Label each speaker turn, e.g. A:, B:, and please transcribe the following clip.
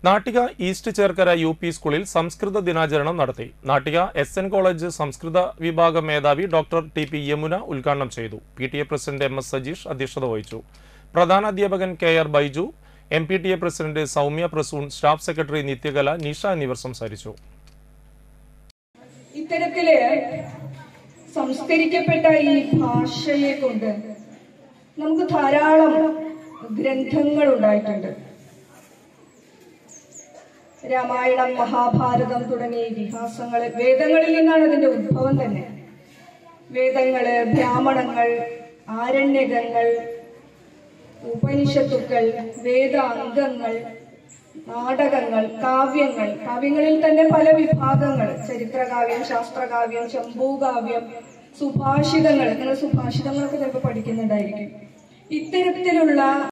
A: Nattika east Cherkkara U P സ്കൂളിൽ സംസ്കൃത ദിനാചരണം നടത്തി നാട്ടിക എസ് എൻ കോളേജ് സംസ്കൃത വിഭാഗം മേധാവി ഡോക്ടർ ടി പി യമുന ഉദ്ഘാടനം ചെയ്തു P T A president M S Sajeesh അധ്യക്ഷത വഹിച്ചു പ്രധാന അധ്യാപകൻ K R Baiju M P T A president Soumya Prasoon staff secretary Nithyakala Nisha എന്നിവർ സംസാരിച്ചു
B: ഇത്തരത്തില് സംസ്കരിക്കപ്പെട്ട ഈ ഭാഷയെ കൊണ്ട് നമുക്ക് ധാരാളം ഗ്രന്ഥങ്ങൾ ഉണ്ടായിട്ടുണ്ട് രാമായണം മഹാഭാരതം തുടങ്ങിയ ഇതിഹാസങ്ങൾ വേദങ്ങളിൽ നിന്നാണ് അതിന്റെ ഉദ്ഭവം തന്നെ വേദങ്ങള് ബ്രാഹ്മണങ്ങൾ ആരണ്യകങ്ങൾ ഉപനിഷത്തുക്കൾ വേദാംഗങ്ങൾ നാടകങ്ങൾ കാവ്യങ്ങൾ കാവ്യങ്ങളിൽ തന്നെ പല വിഭാഗങ്ങൾ ചരിത്രകാവ്യം ശാസ്ത്രകാവ്യം ചമ്പൂകാവ്യം സുഭാഷിതങ്ങൾ നിങ്ങൾ സുഭാഷിതങ്ങളൊക്കെ ചിലപ്പോൾ പഠിക്കുന്നുണ്ടായിരിക്കും ഇത്തരത്തിലുള്ള